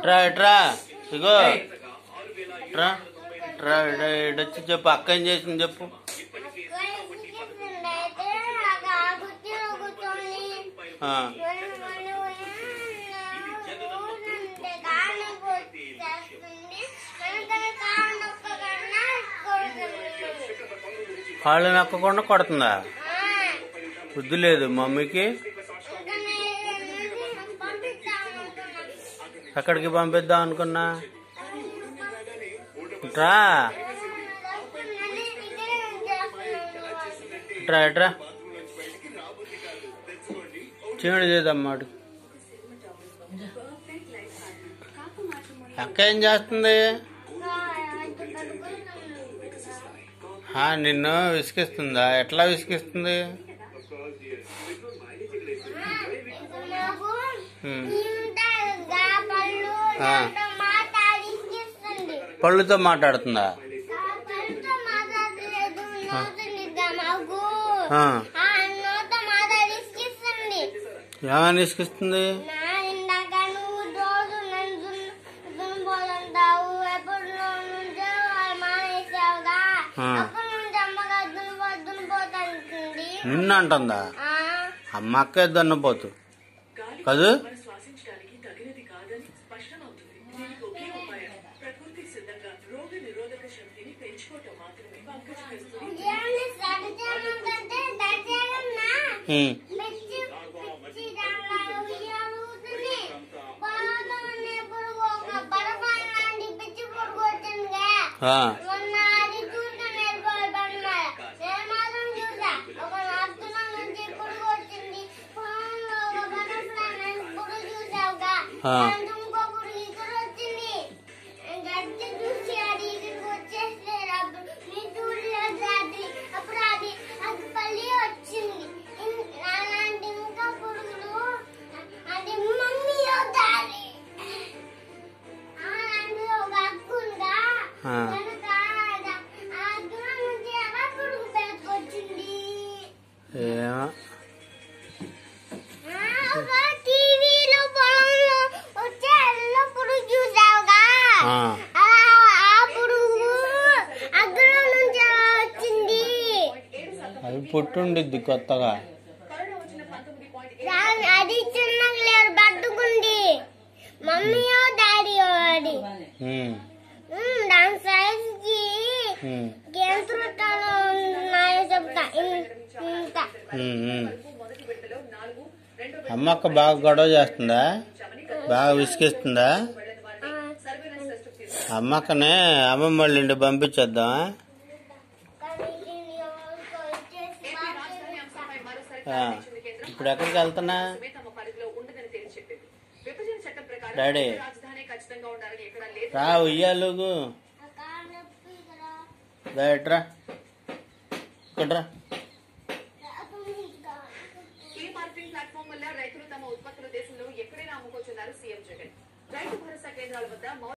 ట్రా ట్రా ఇగో ట్రా ట్రా ఇడొచ్చి చెప్పు అక్క ఏం చేసింది చెప్పు ఆ, కాళ్ళు నక్కకుండా కొడుతుందా బుద్ధి లేదు మమ్మీకి ఎక్కడికి పంపిద్దాం అనుకున్నా ట్రా ట్రా ట్రా చీమడి చేద్దాం అటు అక్క ఏం చేస్తుంది ఆ, నిన్ను విసిగిస్తుందా ఎట్లా విసిగిస్తుంది ఉమ్. ఆ. పళ్ళుతో మాట్లాడుతుందా ఆ. ఏమని విసిగిస్తుంది ఆ. నిన్ను అంటుందా అమ్మ అక్క దున్నపోతు కదూ మనం శ్వాసించడానికి తగినది కాదని స్పష్టమవుతుంది దీనికి ఒకే ఉపాయం ప్రకృతి సిద్ధంగా రోగ నిరోధక శక్తిని పెంచుకోవటం మాత్రమే పంకజ కస్తూరి ఉమ్. ఆ, మొన్న అది చూస్తే నేర్చుకోవాలన్నమాట. నేను మాత్రం చూసా. ఒక నర్సున నుంచి పురుగు వచ్చింది. ఫోన్లో ఒక butterfly నుంచి పురుగు చూసావుగా? ఆ. దాంతో ఇంకో పురుగు ఇక్కడ వచ్చింది. గట్టి చూసి అది ఇక్కడికి వచ్చేసలేదు. అప్పుడు నీ చూడలేదు అది. అప్పుడు అది అది మళ్ళీ వచ్చింది. ఇం- అలాంటి ఇంకా పురుగులు అది మమ్మీ అవుతాది అలాంటి ఒక అక్కు ఉందా? ఆ. కనుక ఆ- ఆ దూరం నుంచి ఎలా పురుగు పెట్టుకొచ్చింది? ఏమో ఆ, ఒక టీవీలో పొలంలో వచ్చే ఎల్లో పురుగు చూసావుగా? ఆ. అలా ఆ పురుగు అగ్గులో నుంచి ఎలా వచ్చింది? అది పుట్టుండిద్ది కొత్తగా దాని- అది చిన్నగా లేదు పట్టుకుంది మమ్మీయో డాడీయో అది ఉమ్, ఉమ్, దాని సైజ్ కి ఉమ్, ఎంత రకాలు ఉన్నాయో చెప్తా ఇన్- ఇంత ఉమ్, ఉమ్. అమ్మ అక్క బాగా గొడవ చేస్తుందా బాగా విసిగిస్తుందా ఆ, అమ్మక్కనే అమ్మమ్మ వాళ్ళ ఇంటికి పంపించేద్దామా కానీ దీన్ని ఎవరికో ఇచ్చేసి మార్చేసి ఆ, ఇప్పుడు ఎక్కడికి వెళ్తున్నా తమ పరిధిలో ఉండదని తేల్చి చెప్పింది విభజన చట్టం ప్రకారం డాడీ రాజధాని ఖచ్చితంగా ఉండాలని ఎక్కడా లేదు రా ఉయ్యాలుగు ఆ కారు నొప్పి కదా. బయట్రా ఇక్కడ్రా అప్పుడు నీకు కావాలి. ఈ మార్కెటింగ్ ప్లాట్ఫామ్ వల్ల రైతులు తమ ఉత్పత్తులు దేశంలో ఎక్కడైనా అమ్ముకోవచ్చున్నారు సీఎం జగన్ రైతు భరోసా కేంద్రాల వద్ద